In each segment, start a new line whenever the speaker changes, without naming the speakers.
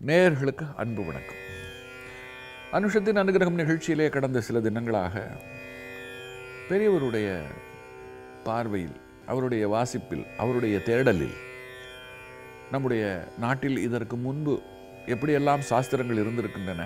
நேயர்களுக்கு அன்பு வணக்கம் அனுஷத்தின் அனுகிரகம் நிகழ்ச்சியிலே கடந்த சில தினங்களாக பெரியவருடைய பார்வையில் அவருடைய வாசிப்பில் அவருடைய தேடலில் நம்முடைய நாட்டில் இதற்கு முன்பு எப்படியெல்லாம் சாஸ்திரங்கள் இருந்திருக்கின்றன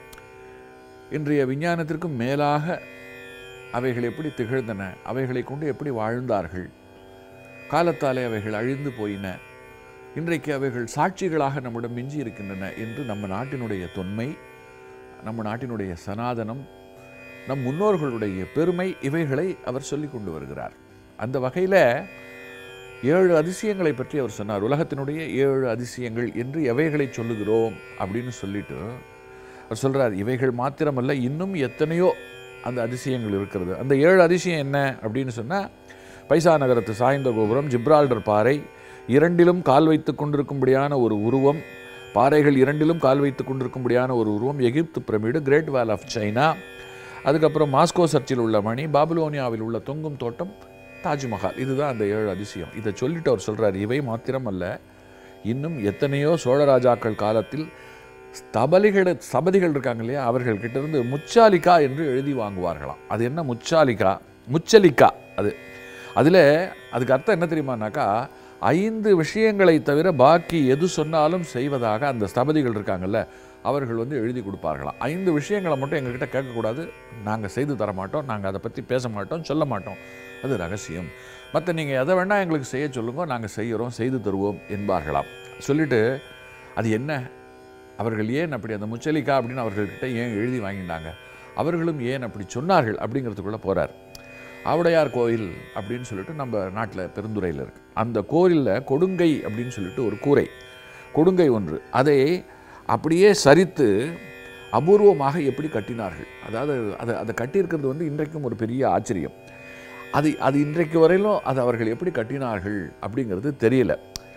இன்றைய விஞ்ஞானத்திற்கும் மேலாக அவைகள் எப்படி திகழ்ந்தன அவைகளை கொண்டு எப்படி வாழ்ந்தார்கள் காலத்தாலே அவைகள் அழிந்து போயின இன்றைக்கு அவைகள் சாட்சிகளாக நம்மிடம் மிஞ்சி இருக்கின்றன என்று நம்ம நாட்டினுடைய தொன்மை நம்ம நாட்டினுடைய சனாதனம் நம் முன்னோர்களுடைய பெருமை இவைகளை அவர் சொல்லிக் கொண்டு வருகிறார் அந்த வகையில் ஏழு அதிசயங்களை பற்றி அவர் சொன்னார் உலகத்தினுடைய ஏழு அதிசயங்கள் என்று எவைகளை சொல்லுகிறோம் அப்படின்னு சொல்லிட்டு அவர் சொல்கிறார் இவைகள் மாத்திரமல்ல இன்னும் எத்தனையோ அந்த அதிசயங்கள் இருக்கிறது அந்த ஏழு அதிசயம் என்ன அப்படின்னு சொன்னால் பைசா நகரத்து சாய்ந்த கோபுரம் ஜிப்ரால்டர் பாறை இரண்டிலும் கால் வைத்து கொண்டிருக்கும்படியான ஒரு உருவம் பாறைகள் இரண்டிலும் கால் வைத்து கொண்டிருக்கும்படியான ஒரு உருவம் எகிப்து pyramid Great Wall of China அதுக்கப்புறம் மாஸ்கோ சர்ச்சில் உள்ள மணி பாபிலோனியாவில் உள்ள தொங்கும் தோட்டம் தாஜ்மஹால் இதுதான் அந்த ஏழு அதிசயம் இதை சொல்லிட்டு அவர் சொல்கிறார் இவை மாத்திரமல்ல இன்னும் எத்தனையோ சோழராஜாக்கள் காலத்தில் ஸ்தபலிகள் சபதிகள் இருக்காங்க இல்லையா அவர்கள் கிட்டேருந்து முச்சாலிக்கா என்று எழுதி வாங்குவார்களாம் அது என்ன முச்சாலிக்கா முச்சலிக்கா அது அதில் அதுக்கு அர்த்தம் என்ன தெரியுமானாக்கா ஐந்து விஷயங்களை தவிர பாக்கி எது சொன்னாலும் செய்வதாக அந்த ஸ்தபதிகள் இருக்காங்கல்ல அவர்கள் வந்து எழுதி கொடுப்பார்களாம் ஐந்து விஷயங்களை மட்டும் எங்ககிட்ட கேட்கக்கூடாது நாங்கள் செய்து தர மாட்டோம் நாங்கள் அதை பற்றி பேச மாட்டோம் சொல்ல மாட்டோம் அது ரகசியம் மற்ற நீங்கள் எதை வேணால் எங்களுக்கு செய்ய சொல்லுங்க நாங்கள் செய்கிறோம் செய்து தருவோம் என்பார்களாம் சொல்லிட்டு அது என்ன அவர்கள் ஏன் அப்படி அந்த முச்சலிக்கா அப்படின்னு அவர்கள்கிட்ட ஏன் எழுதி வாங்கினாங்க அவர்களும் ஏன் அப்படி சொன்னார்கள் அப்படிங்கிறதுக்குள்ளே போகிறார் ஆவுடையார் கோயில் அப்படின்னு சொல்லிட்டு நம்ம நாட்டில் பெருந்துறையில் இருக்குது அந்த கோயிலில் கொடுங்கை அப்படின்னு சொல்லிட்டு ஒரு கூரை கொடுங்கை ஒன்று அதை அப்படியே சரித்து அபூர்வமாக எப்படி கட்டினார்கள் அதாவது அதை அதை கட்டியிருக்கிறது வந்து இன்றைக்கும் ஒரு பெரிய ஆச்சரியம் அது அது இன்றைக்கு வரையிலும் அது அவர்கள் எப்படி கட்டினார்கள் அப்படிங்கிறது தெரியல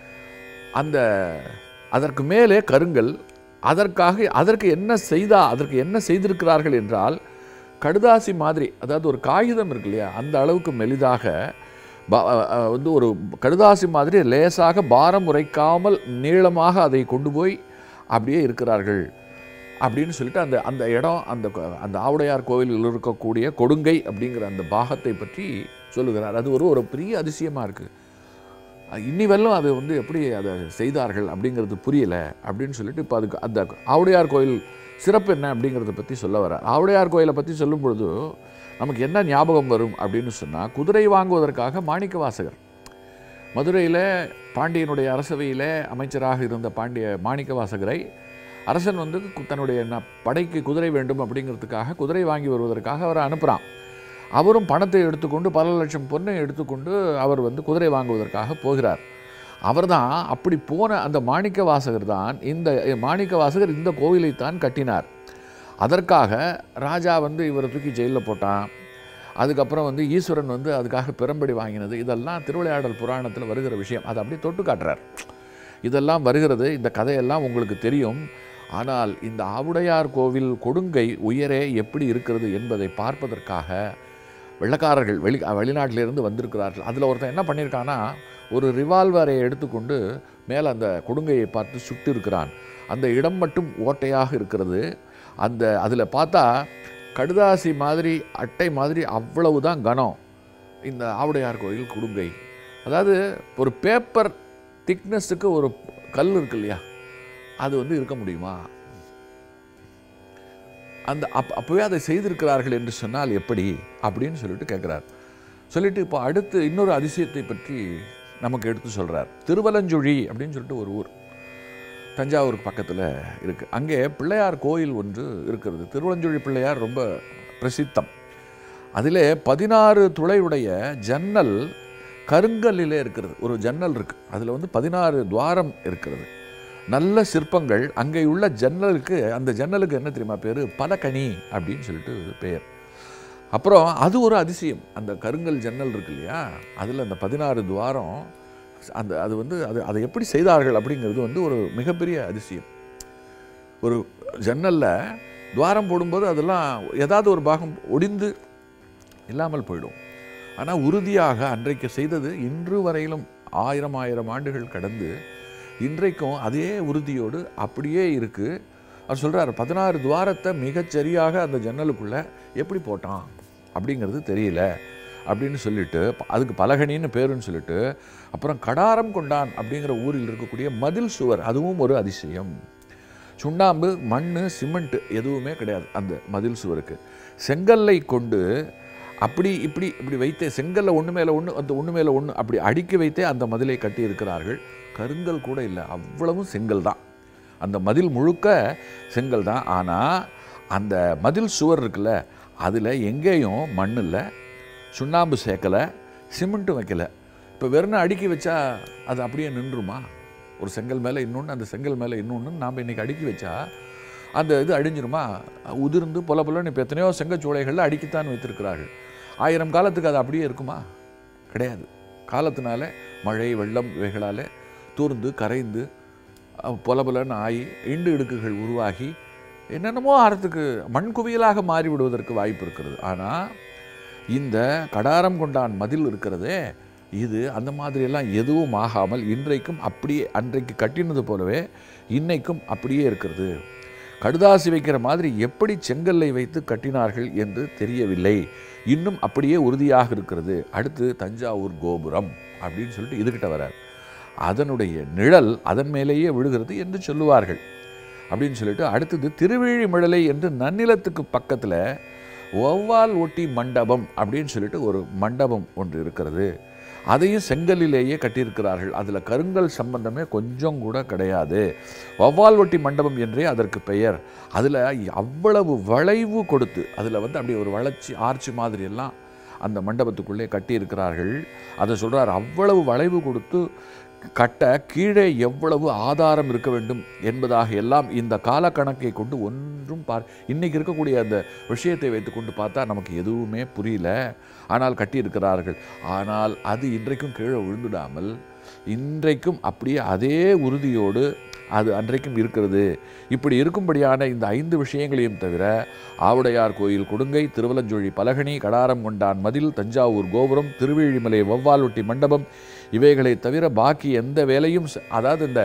அந்த அதற்கு மேலே கருங்கல் அதற்காக அதற்கு என்ன செய்தா அதற்கு என்ன செய்திருக்கிறார்கள் என்றால் கடுதாசி மாதிரி அதாவது ஒரு காகிதம் இருக்கு இல்லையா அந்த அளவுக்கு மெலிதாக ப- அஹ் வந்து ஒரு கடுதாசி மாதிரி லேசாக பாரம் உரைக்காமல் நீளமாக அதை கொண்டு போய் அப்படியே இருக்கிறார்கள் அப்படின்னு சொல்லிட்டு அந்த அந்த இடம் அந்த க- அந்த ஆவுடையார் கோவிலில் இருக்கக்கூடிய கொடுங்கை அப்படிங்கிற அந்த பாகத்தை பற்றி சொல்லுகிறார் அது ஒரு ஒரு பெரிய அதிசயமாக இருக்குது இன்னி வரலும் அது வந்து எப்படி அதை செய்தார்கள் அப்படிங்கிறது புரியல அப்படின்னு சொல்லிட்டு இப்போ அதுக்கு அந்த ஆவுடையார் கோயில் சிறப்பு என்ன அப்படிங்கிறத பற்றி சொல்ல வரார் ஆவுடையார் கோயிலை பற்றி சொல்லும் பொழுது நமக்கு என்ன ஞாபகம் வரும் அப்படின்னு சொன்னால் குதிரை வாங்குவதற்காக மாணிக்க வாசகர் மதுரையில் பாண்டியனுடைய அரசவையில் அமைச்சராக இருந்த பாண்டிய மாணிக்க வாசகரை அரசன் வந்து கு- தன்னுடைய ந- படைக்கு குதிரை வேண்டும் அப்படிங்கிறதுக்காக குதிரை வாங்கி வருவதற்காக அவரை அனுப்புகிறான் அவரும் பணத்தை எடுத்துக்கொண்டு பல லட்சம் பொண்ணை எடுத்துக்கொண்டு அவர் வந்து குதிரை வாங்குவதற்காக போகிறார் அவர்தான் அப்படி போன அந்த மாணிக்க வாசகர் தான் இந்த மாணிக்க வாசகர் இந்த கோவிலைத்தான் கட்டினார் அதற்காக ராஜா வந்து இவரை தூக்கி ஜெயிலில் போட்டான் அதுக்கப்புறம் வந்து ஈஸ்வரன் வந்து அதுக்காக பெரும்படி வாங்கினது இதெல்லாம் திருவிளையாடல் புராணத்தில் வருகிற விஷயம் அதை அப்படியே தொட்டு காட்டுறார் இதெல்லாம் வருகிறது இந்த கதையெல்லாம் உங்களுக்கு தெரியும் ஆனால் இந்த ஆவுடையார் கோவில் கொடுங்கை உயரே எப்படி இருக்கிறது என்பதை பார்ப்பதற்காக வெள்ளக்காரர்கள் வெளி வெளிநாட்டிலிருந்து வந்திருக்கிறார்கள் அதில் ஒருத்தன் என்ன பண்ணியிருக்கான்னா ஒரு ரிவால்வரை எடுத்துக்கொண்டு மேலே அந்த கொடுங்கையை பார்த்து சுட்டு இருக்கிறான் அந்த இடம் மட்டும் ஓட்டையாக இருக்கிறது அந்த அதில் பார்த்தா கடுதாசி மாதிரி அட்டை மாதிரி அவ்வளவு தான் கனம் இந்த ஆவுடையார் கோயில் கொடுங்கை அதாவது ஒரு பேப்பர் திக்னஸுக்கு ஒரு கல் இருக்கு இல்லையா அது வந்து இருக்க முடியுமா அந்த அப் அப்போவே அதை செய்திருக்கிறார்கள் என்று சொன்னால் எப்படி அப்படின்னு சொல்லிட்டு கேட்குறார் சொல்லிட்டு இப்போ அடுத்து இன்னொரு அதிசயத்தை பற்றி நமக்கு எடுத்து சொல்கிறார் திருவலஞ்சுழி அப்படின்னு சொல்லிட்டு ஒரு ஊர் தஞ்சாவூருக்கு பக்கத்தில் இருக்குது அங்கே பிள்ளையார் கோயில் ஒன்று இருக்கிறது திருவலஞ்சுழி பிள்ளையார் ரொம்ப பிரசித்தம் அதிலே பதினாறு துளையுடைய ஜன்னல் கருங்கல்லிலே இருக்கிறது ஒரு ஜன்னல் இருக்குது அதில் வந்து பதினாறு துவாரம் இருக்கிறது நல்ல சிற்பங்கள் அங்கே உள்ள ஜன்னலுக்கு அந்த ஜன்னலுக்கு என்ன தெரியுமா பேர் பலகனி அப்படின்னு சொல்லிட்டு பெயர் அப்புறம் அது ஒரு அதிசயம் அந்த கருங்கல் ஜன்னல் இருக்கு இல்லையா அதில் அந்த பதினாறு துவாரம் அந்த அது வந்து அது அதை எப்படி செய்தார்கள் அப்படிங்கிறது வந்து ஒரு மிகப்பெரிய அதிசயம் ஒரு ஜன்னலில் துவாரம் போடும்போது அதெல்லாம் ஏதாவது ஒரு பாகம் ஒடிந்து இல்லாமல் போயிடும் ஆனால் உறுதியாக அன்றைக்கு செய்தது இன்று வரையிலும் ஆயிரம் ஆயிரம் ஆண்டுகள் கடந்து இன்றைக்கும் அதே உறுதியோடு அப்படியே இருக்குது அவர் சொல்கிறார் பதினாறு துவாரத்தை மிகச்சரியாக அந்த ஜன்னலுக்குள்ளே எப்படி போட்டான் அப்படிங்கிறது தெரியல அப்படின்னு சொல்லிட்டு அதுக்கு பலகனின்னு பேருன்னு சொல்லிட்டு அப்புறம் கடாரம் கொண்டான் அப்படிங்கிற ஊரில் இருக்கக்கூடிய மதில் சுவர் அதுவும் ஒரு அதிசயம் சுண்ணாம்பு மண் சிமெண்ட் எதுவுமே கிடையாது அந்த மதில் சுவருக்கு செங்கல்லை கொண்டு அப்படி இப்படி இப்படி வைத்தே செங்கல்ல ஒன்று மேலே ஒன்று அந்த ஒன்று மேலே ஒன்று அப்படி அடுக்கி வைத்தே அந்த மதிலை கட்டி இருக்கிறார்கள் கருங்கல் கூட இல்லை அவ்வளவும் செங்கல் தான் அந்த மதில் முழுக்க செங்கல் தான் ஆனால் அந்த மதில் சுவர் இருக்குல்ல அதில் எங்கேயும் மண் இல்லை சுண்ணாம்பு சேர்க்கலை சிமெண்ட்டும் வைக்கல இப்போ வெறும் அடுக்கி வச்சா அது அப்படியே நின்றுமா ஒரு செங்கல் மேலே இன்னொன்று அந்த செங்கல் மேலே இன்னொன்று நாம் இன்றைக்கி அடுக்கி வச்சா அந்த இது அழிஞ்சிருமா உதிர்ந்து பொல பொலன்னு இப்போ எத்தனையோ செங்கச்சூளைகளில் அடுக்கித்தான் வைத்திருக்கிறார்கள் ஆயிரம் காலத்துக்கு அது அப்படியே இருக்குமா கிடையாது காலத்தினால மழை வெள்ளம் இவைகளால் தூர்ந்து கரைந்து அஹ், பொல பொலன்னு ஆகி இண்டு இடுக்குகள் உருவாகி என்னென்னமோ ஆறத்துக்கு மண் குவியலாக மாறிவிடுவதற்கு வாய்ப்பு இருக்கிறது ஆனால் இந்த கடாரம் கொண்டான் மதில் இருக்கிறதே இது அந்த மாதிரியெல்லாம் எதுவும் ஆகாமல் இன்றைக்கும் அப்படியே அன்றைக்கு கட்டினது போலவே இன்னைக்கும் அப்படியே இருக்கிறது கடுதாசி வைக்கிற மாதிரி எப்படி செங்கல்லை வைத்து கட்டினார்கள் என்று தெரியவில்லை இன்னும் அப்படியே உறுதியாக இருக்கிறது அடுத்து தஞ்சாவூர் கோபுரம் அப்படின்னு சொல்லிட்டு இதுகிட்ட வரார் அதனுடைய நிழல் அதன் மேலேயே விழுகிறது என்று சொல்லுவார்கள் அப்படின்னு சொல்லிட்டு அடுத்தது திருவிழிமிழலை என்று நன்னிலத்துக்கு பக்கத்தில் ஒவ்வால் ஒட்டி மண்டபம் அப்படின்னு சொல்லிட்டு ஒரு மண்டபம் ஒன்று இருக்கிறது அதையும் செங்கல்லிலேயே கட்டியிருக்கிறார்கள் அதில் கருங்கல் சம்பந்தமே கொஞ்சம் கூட கிடையாது வவ்வால் ஒட்டி மண்டபம் என்றே அதற்கு பெயர் அதில் அவ்வளவு வளைவு கொடுத்து அதில் வந்து அப்படியே ஒரு வளர்ச்சி ஆர்ச்சி மாதிரி எல்லாம் அந்த மண்டபத்துக்குள்ளே கட்டியிருக்கிறார்கள் அதை சொல்றார் அவ்வளவு வளைவு கொடுத்து கட்ட கீழே எவ்வளவு ஆதாரம் இருக்க வேண்டும் என்பதாக எல்லாம் இந்த காலக்கணக்கை கொண்டு ஒன்றும் பார் இன்னைக்கு இருக்கக்கூடிய அந்த விஷயத்தை வைத்துக்கொண்டு பார்த்தா நமக்கு எதுவுமே புரியல ஆனால் கட்டியிருக்கிறார்கள் ஆனால் அது இன்றைக்கும் கீழே விழுந்துடாமல் இன்றைக்கும் அப்படியே அதே உறுதியோடு அது அன்றைக்கும் இருக்கிறது இப்படி இருக்கும்படியான இந்த ஐந்து விஷயங்களையும் தவிர ஆவுடையார் கோயில் கொடுங்கை திருவலஞ்சோழி பலகனி கடாரம் கொண்டான் மதில் தஞ்சாவூர் கோபுரம் திருவேழிமலை வவ்வாலொட்டி மண்டபம் இவைகளை தவிர பாக்கி எந்த வேலையும் செ- அதாவது இந்த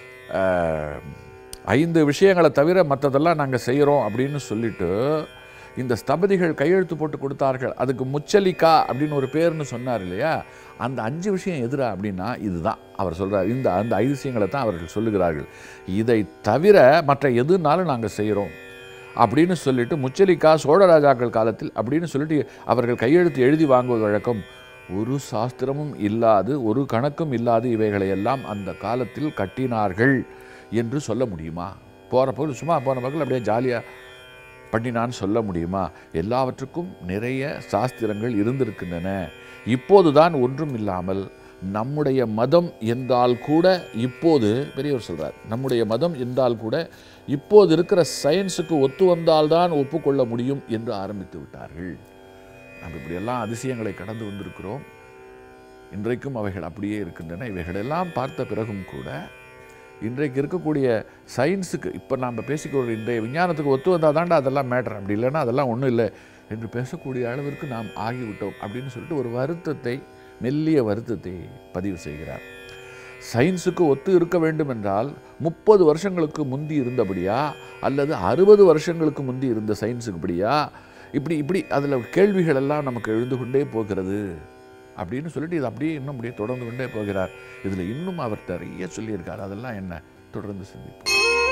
அஹ், ஐந்து விஷயங்களை தவிர மற்றதெல்லாம் நாங்கள் செய்கிறோம் அப்படின்னு சொல்லிட்டு இந்த ஸ்தபதிகள் கையெழுத்து போட்டு கொடுத்தார்கள் அதுக்கு முச்சலிக்கா அப்படின்னு ஒரு பேர்னு சொன்னார் இல்லையா அந்த அஞ்சு விஷயம் எதிரா அப்படின்னா இதுதான் அவர் சொல்றார் இந்த அந்த ஐந்து விஷயங்களை தான் அவர்கள் சொல்லுகிறார்கள் இதை தவிர மற்ற எதுனாலும் நாங்கள் செய்கிறோம் அப்படின்னு சொல்லிட்டு முச்சலிக்கா சோழராஜாக்கள் காலத்தில் அப்படின்னு சொல்லிட்டு அவர்கள் கையெழுத்து எழுதி வாங்குவது வழக்கம் ஒரு சாஸ்திரமும் இல்லாது ஒரு கணக்கும் இல்லாது இவைகளை எல்லாம் அந்த காலத்தில் கட்டினார்கள் என்று சொல்ல முடியுமா போகிற போது சும்மா போன பக்கம் அப்படியே ஜாலியாக பண்ணினான்னு சொல்ல முடியுமா எல்லாவற்றுக்கும் நிறைய சாஸ்திரங்கள் இருந்திருக்கின்றன இப்போதுதான் ஒன்றும் இல்லாமல் நம்முடைய மதம் என்றால் கூட இப்போது பெரியவர் சொல்றார் நம்முடைய மதம் என்றால் கூட இப்போது இருக்கிற சயின்ஸுக்கு ஒத்து வந்தால்தான் ஒப்புக்கொள்ள முடியும் என்று ஆரம்பித்து விட்டார்கள் நம்ம இப்படியெல்லாம் அதிசயங்களை கடந்து வந்திருக்கிறோம் இன்றைக்கும் அவைகள் அப்படியே இருக்கின்றன இவைகளெல்லாம் பார்த்த பிறகும் கூட இன்றைக்கு இருக்கக்கூடிய சயின்ஸுக்கு இப்போ நாம் பேசிக்கொள்ள இன்றைய விஞ்ஞானத்துக்கு ஒத்து வந்தால் தாண்டா அதெல்லாம் மேட்டர் அப்படி இல்லைன்னா அதெல்லாம் ஒன்றும் இல்லை என்று பேசக்கூடிய அளவிற்கு நாம் ஆகிவிட்டோம் அப்படின்னு சொல்லிட்டு ஒரு வருத்தத்தை மெல்லிய வருத்தத்தை பதிவு செய்கிறார் சயின்ஸுக்கு ஒத்து இருக்க வேண்டும் என்றால் முப்பது வருஷங்களுக்கு முந்தி இருந்தபடியா அல்லது அறுபது வருஷங்களுக்கு முந்தி இருந்த சயின்ஸுக்கு படியா இப்படி இப்படி அதில் கேள்விகள் எல்லாம் நமக்கு எழுந்து கொண்டே போகிறது அப்படின்னு சொல்லிட்டு இது அப்படியே இன்னும் அப்படியே தொடர்ந்து கொண்டே போகிறார் இதில் இன்னும் அவர் நிறைய சொல்லியிருக்கார் அதெல்லாம் என்ன தொடர்ந்து சிந்திப்போம்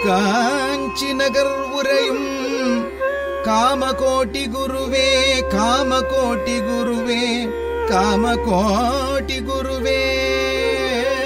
காஞ்சி நகர் உரையும் காமகோட்டி குருவே காமகோட்டி குருவே காமகோட்டி குருவே